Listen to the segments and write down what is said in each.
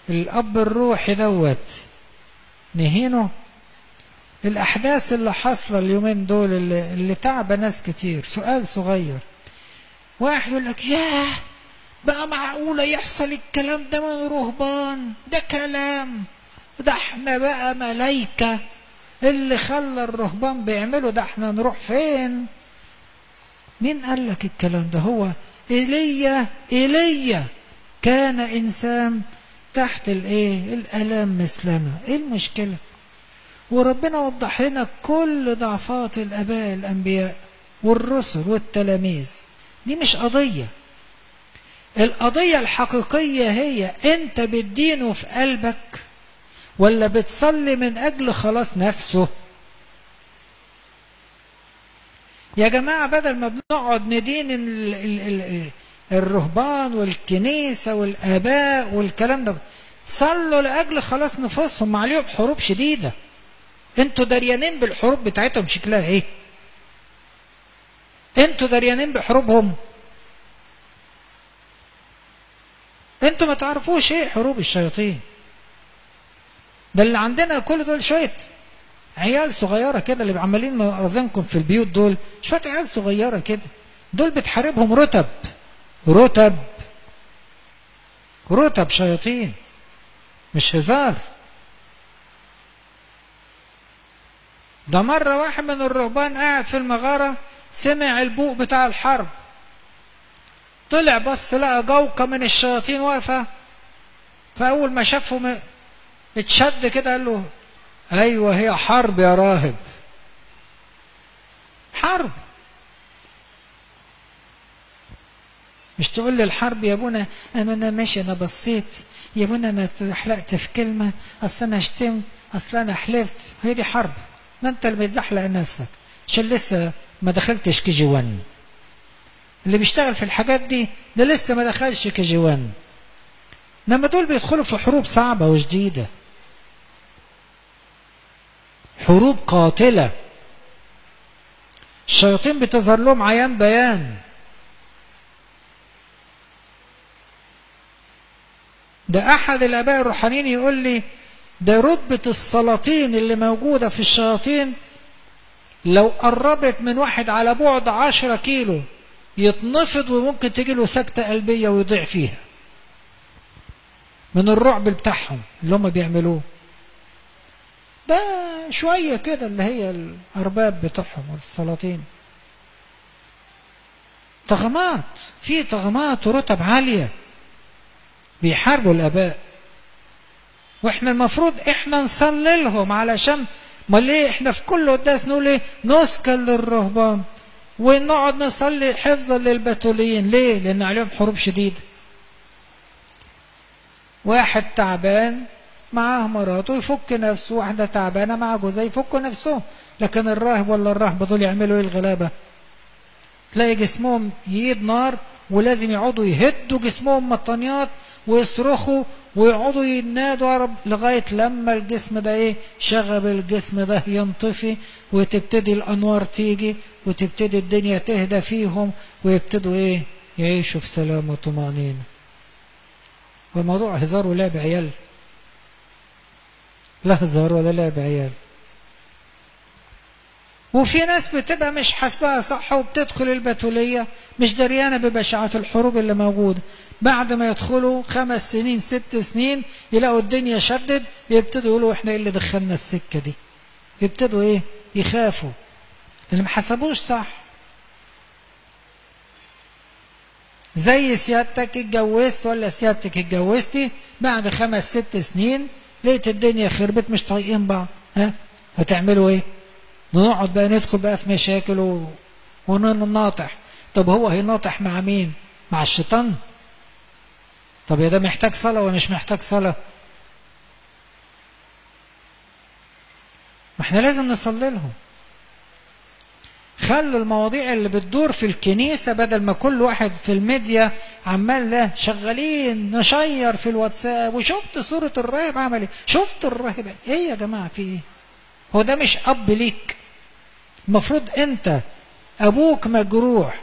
الأب الروحي دوت نهينه الأحداث اللي حاصلة اليومين دول اللي, اللي تعب ناس كتير سؤال صغير واحد يقول لك ياه بقى معقولة يحصل الكلام ده من رهبان ده كلام ده احنا بقى ملايكة اللي خلى الرهبان بيعملوا ده احنا نروح فين مين قال لك الكلام ده هو ايليا ايليا كان انسان تحت الايه الالام مثلنا ايه المشكله وربنا وضح لنا كل ضعفات الاباء الانبياء والرسل والتلاميذ دي مش قضيه القضيه الحقيقيه هي انت بتدينه في قلبك ولا بتصلي من اجل خلاص نفسه يا جماعه بدل ما بنقعد ندين ال ال ال الرهبان والكنيسه والاباء والكلام ده صلوا لاجل خلاص نفوسهم عليهم حروب شديده انتوا دريانين بالحروب بتاعتهم شكلها ايه انتوا دريانين بحروبهم انتوا ما تعرفوش ايه حروب الشياطين ده اللي عندنا كل دول شويه عيال صغيره كده اللي عمالين اذنكم في البيوت دول شويه عيال صغيره كده دول بتحاربهم رتب رتب رتب شياطين مش هزار ده مرة واحد من الرهبان قاعد في المغارة سمع البوق بتاع الحرب طلع بص لقى جوقة من الشياطين واقفة فأول ما شافه م... اتشد كده قال له أيوة هي حرب يا راهب حرب مش تقول لي الحرب يا ابونا انا انا ماشي انا بصيت يا ابونا انا حلقت في كلمه اصل انا شتمت اصل انا حلفت هي دي حرب ما انت اللي بتزحلق نفسك عشان لسه ما دخلتش كي جي 1 اللي بيشتغل في الحاجات دي ده لسه ما دخلش كي جي 1 انما دول بيدخلوا في حروب صعبه وشديده حروب قاتله الشياطين بتظهر لهم عيان بيان ده احد الاباء الروحانيين يقول لي ده رتبة السلاطين اللي موجودة في الشياطين لو قربت من واحد على بعد عشرة كيلو يتنفض وممكن تجي له سكتة قلبية ويضيع فيها من الرعب بتاعهم اللي هم بيعملوه ده شوية كده اللي هي الأرباب بتاعهم والسلاطين طغمات في طغمات ورتب عالية بيحاربوا الآباء واحنا المفروض احنا نصلي لهم علشان ما ليه احنا في كل قداس نقول ايه نسكن للرهبان ونقعد نصلي حفظا للبتوليين ليه لان عليهم حروب شديده واحد تعبان معاه مراته يفك نفسه واحدة تعبانة مع جوزها يفكوا نفسهم لكن الراهب ولا الراهبة دول يعملوا ايه الغلابة تلاقي جسمهم ييد نار ولازم يقعدوا يهدوا جسمهم مطانيات ويصرخوا ويقعدوا ينادوا رب لغاية لما الجسم ده ايه شغب الجسم ده ينطفي وتبتدي الأنوار تيجي وتبتدي الدنيا تهدى فيهم ويبتدوا ايه يعيشوا في سلام وطمأنينة وموضوع هزار ولعب عيال لا هزار ولا لعب عيال وفي ناس بتبقى مش حاسباها صح وبتدخل البتولية مش دريانة ببشاعة الحروب اللي موجودة بعد ما يدخلوا خمس سنين ست سنين يلاقوا الدنيا شدد يبتدوا يقولوا احنا ايه اللي دخلنا السكة دي يبتدوا ايه يخافوا اللي ما حسبوش صح زي سيادتك اتجوزت ولا سيادتك اتجوزتي بعد خمس ست سنين لقيت الدنيا خربت مش طايقين بعض ها هتعملوا ايه نقعد بقى ندخل بقى في مشاكل و... ونناطح طب هو هيناطح مع مين مع الشيطان طب يا ده محتاج صلاة ولا مش محتاج صلاة ما احنا لازم نصلي لهم خلوا المواضيع اللي بتدور في الكنيسة بدل ما كل واحد في الميديا عمال له شغالين نشير في الواتساب وشفت صورة الراهب عمل ايه شفت الراهب ايه يا جماعة في ايه هو ده مش اب ليك المفروض انت ابوك مجروح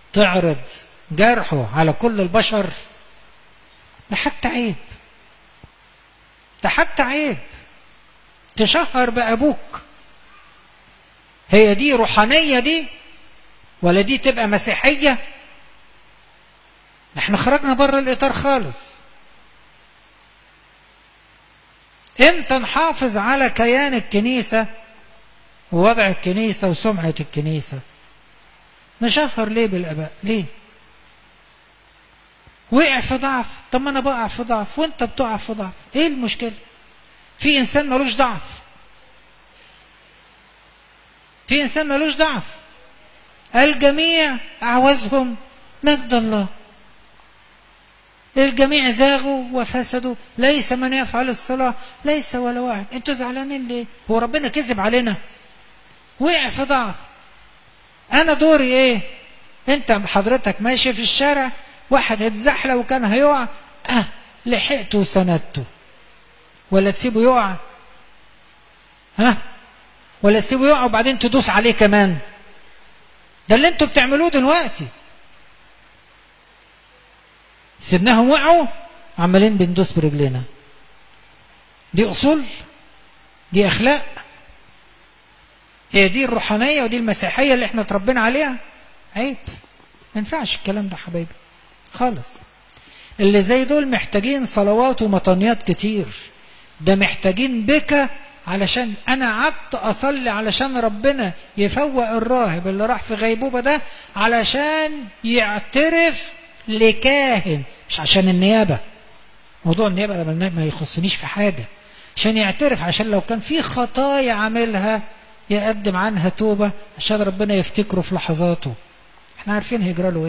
تعرض جرحه على كل البشر ده حتى عيب ده حتى عيب تشهر بأبوك هي دي روحانية دي ولا دي تبقى مسيحية احنا خرجنا بره الإطار خالص امتى نحافظ على كيان الكنيسة ووضع الكنيسة وسمعة الكنيسة نشهر ليه بالآباء ليه وقع في ضعف طب ما انا بقع في ضعف وانت بتقع في ضعف ايه المشكلة في انسان ملوش ضعف في انسان ملوش ضعف الجميع اعوزهم مجد الله الجميع زاغوا وفسدوا ليس من يفعل الصلاة ليس ولا واحد انتوا زعلانين ليه هو ربنا كذب علينا وقع في ضعف انا دوري ايه انت حضرتك ماشي في الشارع واحد اتزحلق وكان هيقع اه لحقته وسندته ولا تسيبه يقع ها ولا تسيبه يقع وبعدين تدوس عليه كمان ده اللي انتوا بتعملوه دلوقتي سيبناهم وقعوا عمالين بندوس برجلنا دي اصول دي اخلاق هي دي الروحانيه ودي المسيحيه اللي احنا اتربينا عليها عيب ما ينفعش الكلام ده حبايبي خالص اللي زي دول محتاجين صلوات ومطانيات كتير ده محتاجين بكى علشان انا قعدت اصلي علشان ربنا يفوق الراهب اللي راح في غيبوبه ده علشان يعترف لكاهن مش عشان النيابه موضوع النيابه ما يخصنيش في حاجه عشان يعترف عشان لو كان في خطايا عاملها يقدم عنها توبه عشان ربنا يفتكره في لحظاته احنا عارفين هيجرى له ايه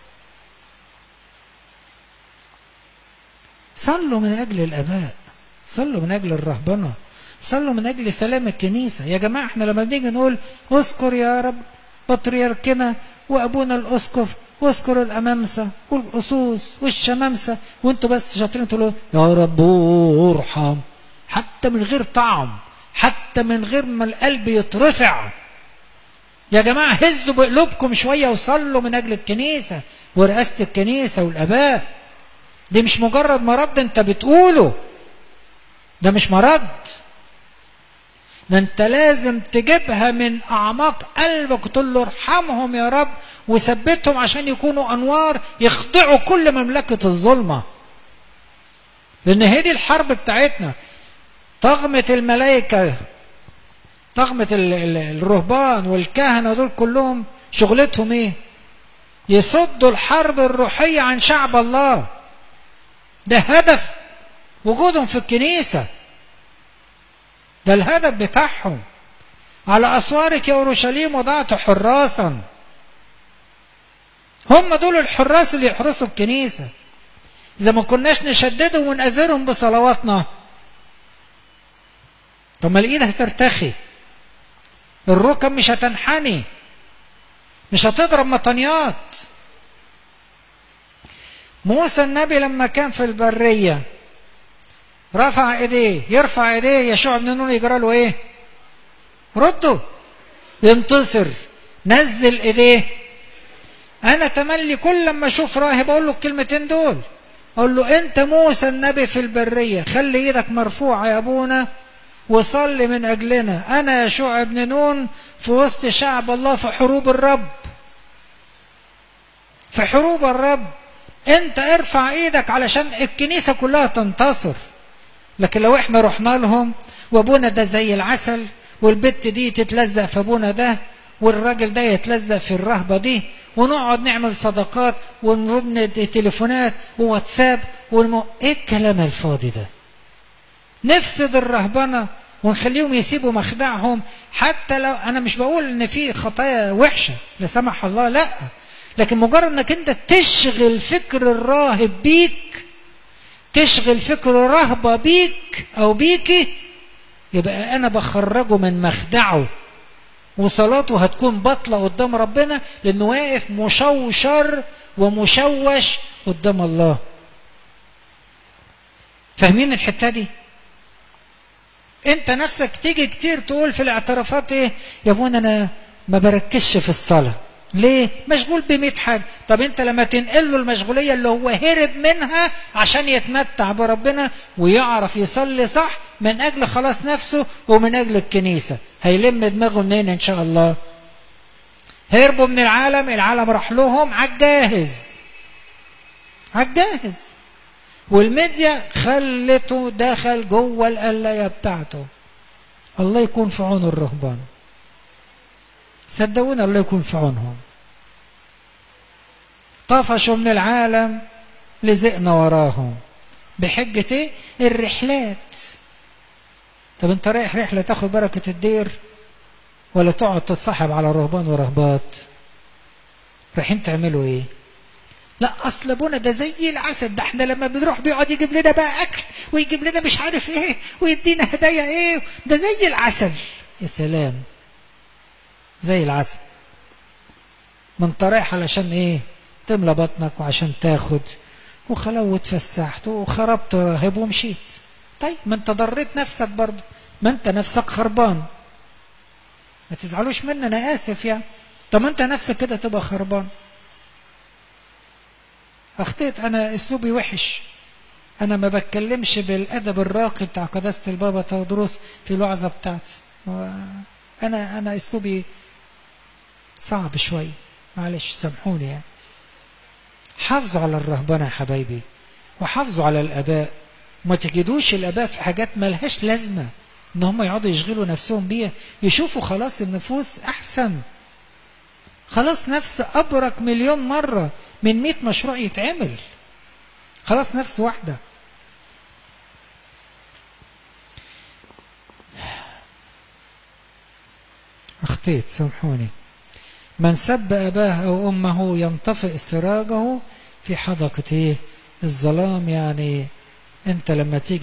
صلوا من اجل الاباء صلوا من اجل الرهبنه صلوا من اجل سلام الكنيسه يا جماعه احنا لما بنيجي نقول اذكر يا رب بطريركنا وابونا الاسقف واذكر الامامسه والاسوس والشمامسه وانتوا بس شاطرين تقولوا يا رب ارحم حتى من غير طعم حتى من غير ما القلب يترفع يا جماعه هزوا بقلوبكم شويه وصلوا من اجل الكنيسه ورئاسه الكنيسه والاباء دي مش مجرد مرض انت بتقوله ده مش مرض ده انت لازم تجيبها من اعماق قلبك وتقول له ارحمهم يا رب وثبتهم عشان يكونوا انوار يخضعوا كل مملكه الظلمه لان هي دي الحرب بتاعتنا طغمه الملائكه طغمه الرهبان والكهنه دول كلهم شغلتهم ايه يصدوا الحرب الروحيه عن شعب الله ده هدف وجودهم في الكنيسة ده الهدف بتاعهم على أسوارك يا أورشليم وضعت حراسا هم دول الحراس اللي يحرسوا الكنيسة إذا ما كناش نشددهم ونأذرهم بصلواتنا طب ما الإيد هترتخي الركب مش هتنحني مش هتضرب مطنيات موسى النبي لما كان في البرية رفع ايديه يرفع ايديه يشوع بن نون يجرى له ايه رده ينتصر نزل ايديه انا تملي كل لما اشوف راهب اقول له الكلمتين دول اقول له انت موسى النبي في البرية خلي ايدك مرفوعة يا ابونا وصلي من اجلنا انا يشوع بن نون في وسط شعب الله في حروب الرب في حروب الرب انت ارفع ايدك علشان الكنيسة كلها تنتصر لكن لو احنا رحنا لهم وابونا ده زي العسل والبت دي تتلزق في ابونا ده والراجل ده يتلزق في الرهبة دي ونقعد نعمل صدقات ونرد تليفونات وواتساب ونمو... ايه الكلام الفاضي ده نفسد الرهبنة ونخليهم يسيبوا مخدعهم حتى لو انا مش بقول ان في خطايا وحشة لا سمح الله لا لكن مجرد انك انت تشغل فكر الراهب بيك تشغل فكر رهبة بيك او بيكي يبقى انا بخرجه من مخدعه وصلاته هتكون بطلة قدام ربنا لانه واقف مشوشر ومشوش قدام الله فاهمين الحتة دي انت نفسك تيجي كتير تقول في الاعترافات ايه يا ابونا انا ما بركزش في الصلاة ليه مشغول بمئة حاجة طب انت لما تنقل له المشغولية اللي هو هرب منها عشان يتمتع بربنا ويعرف يصلي صح من اجل خلاص نفسه ومن اجل الكنيسة هيلم دماغه منين ان شاء الله هربوا من العالم العالم راح لهم عالجاهز عالجاهز والميديا خلته دخل جوه القلاية بتاعته الله يكون في عون الرهبان صدقونا الله يكون في عونهم طفشوا من العالم لزقنا وراهم بحجة ايه الرحلات طب انت رايح رحلة تاخد بركة الدير ولا تقعد تتصاحب على رهبان ورهبات رايحين تعملوا ايه لا اصل ابونا ده زي العسل ده احنا لما بنروح بيقعد يجيب لنا بقى اكل ويجيب لنا مش عارف ايه ويدينا هدايا ايه ده زي العسل يا سلام زي العسل ما انت رايح علشان ايه تملى بطنك وعشان تاخد وخلو واتفسحت وخربت راهب ومشيت طيب ما انت ضريت نفسك برضه ما انت نفسك خربان ما تزعلوش مني انا اسف يعني طب ما انت نفسك كده تبقى خربان اخطيت انا اسلوبي وحش انا ما بتكلمش بالادب الراقي بتاع قداسه البابا تودروس في الوعظه بتاعتي انا انا اسلوبي صعب شويه معلش سامحوني يعني حافظوا على الرهبنه يا حبايبي وحافظوا على الاباء ما تجدوش الاباء في حاجات ملهاش لازمه ان هم يقعدوا يشغلوا نفسهم بيها يشوفوا خلاص النفوس احسن خلاص نفس ابرك مليون مره من 100 مشروع يتعمل خلاص نفس واحده اخطيت سامحوني من سب أباه أو أمه ينطفئ سراجه في حدقة الظلام يعني أنت لما تيجي